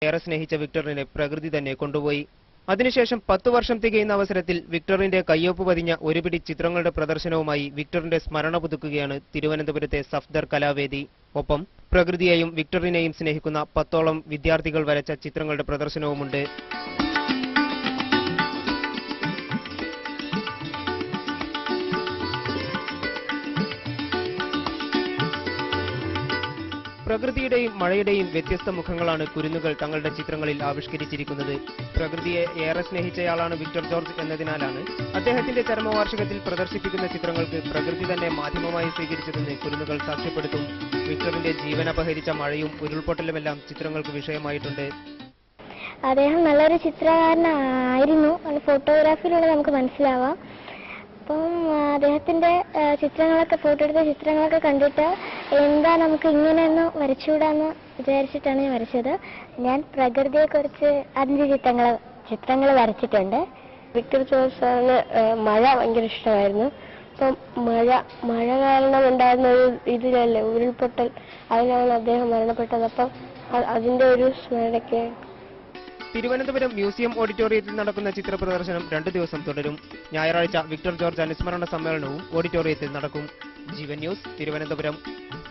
ഏറെ സ്നേഹിച്ച വിക്ടറിനെ പ്രകൃതി തന്നെ കൊണ്ടുപോയി അതിനുശേഷം പത്തു വർഷം തികയുന്ന അവസരത്തിൽ വിക്ടറിന്റെ കയ്യൊപ്പ് പതിഞ്ഞ ഒരു പിടി ചിത്രങ്ങളുടെ പ്രദർശനവുമായി വിക്ടറിന്റെ സ്മരണ പുതുക്കുകയാണ് തിരുവനന്തപുരത്തെ സഫ്ദർ കലാവേദി ഒപ്പം പ്രകൃതിയെയും വിക്ടറിനെയും സ്നേഹിക്കുന്ന പത്തോളം വിദ്യാർത്ഥികൾ വരച്ച ചിത്രങ്ങളുടെ പ്രദർശനവുമുണ്ട് പ്രകൃതിയുടെയും മഴയുടെയും വ്യത്യസ്ത മുഖങ്ങളാണ് കുരുന്നുകൾ തങ്ങളുടെ ചിത്രങ്ങളിൽ ആവിഷ്കരിച്ചിരിക്കുന്നത് പ്രകൃതിയെ ഏറെ സ്നേഹിച്ചയാളാണ് വിക്ടർ ജോർജ് എന്നതിനാലാണ് അദ്ദേഹത്തിന്റെ ചരമവാർഷികത്തിൽ പ്രദർശിപ്പിക്കുന്ന ചിത്രങ്ങൾക്ക് പ്രകൃതി തന്നെ മാധ്യമമായി സ്വീകരിച്ചതെന്ന് കുരുന്നുകൾ സാക്ഷ്യപ്പെടുത്തും വിക്ടറിന്റെ ജീവനപഹരിച്ച മഴയും ഉരുൾപൊട്ടലുമെല്ലാം ചിത്രങ്ങൾക്ക് വിഷയമായിട്ടുണ്ട് അദ്ദേഹം നല്ലൊരു ചിത്രകാരനായിരുന്നു അത് ഫോട്ടോഗ്രാഫിയിലൂടെ നമുക്ക് മനസ്സിലാവാം അപ്പം ആ, അദ്ദേഹത്തിന്റെ ആ, ചിത്രങ്ങളൊക്കെ ഫോട്ടോ എടുത്ത ചിത്രങ്ങളൊക്കെ കണ്ടിട്ട് എന്താ നമുക്ക് ഇങ്ങനെയൊന്ന് വരച്ചുകൂടാന്ന് വിചാരിച്ചിട്ടാണ് ഞാൻ വരച്ചത് ഞാൻ പ്രകൃതിയെക്കുറിച്ച് അഞ്ച് ചിത്രങ്ങൾ ചിത്രങ്ങൾ വരച്ചിട്ടുണ്ട് വിക്ടർ ജോർജ് സാറിന് മഴ ഭയങ്കര ഇഷ്ടമായിരുന്നു അപ്പം മഴ മഴ കാരണം ഉണ്ടായിരുന്ന ഒരു ഇതിലല്ലേ ഉരുൾപൊട്ടൽ അതിലാണ് അദ്ദേഹം മരണപ്പെട്ടത് അപ്പം അ- അതിന്റെ ഒരു സ്മരണയ്ക്ക് തിരുവനന്തപുരം മ്യൂസിയം ഓഡിറ്റോറിയത്തിൽ നടക്കുന്ന ചിത്ര പ്രദർശനം രണ്ടു ദിവസം തുടരും ഞായറാഴ്ച വിക്ടർ ജോർജ് അനുസ്മരണ സമ്മേളനവും ഓഡിറ്റോറിയത്തിൽ നടക്കും ജീവൻ ന്യൂസ് തിരുവനന്തപുരം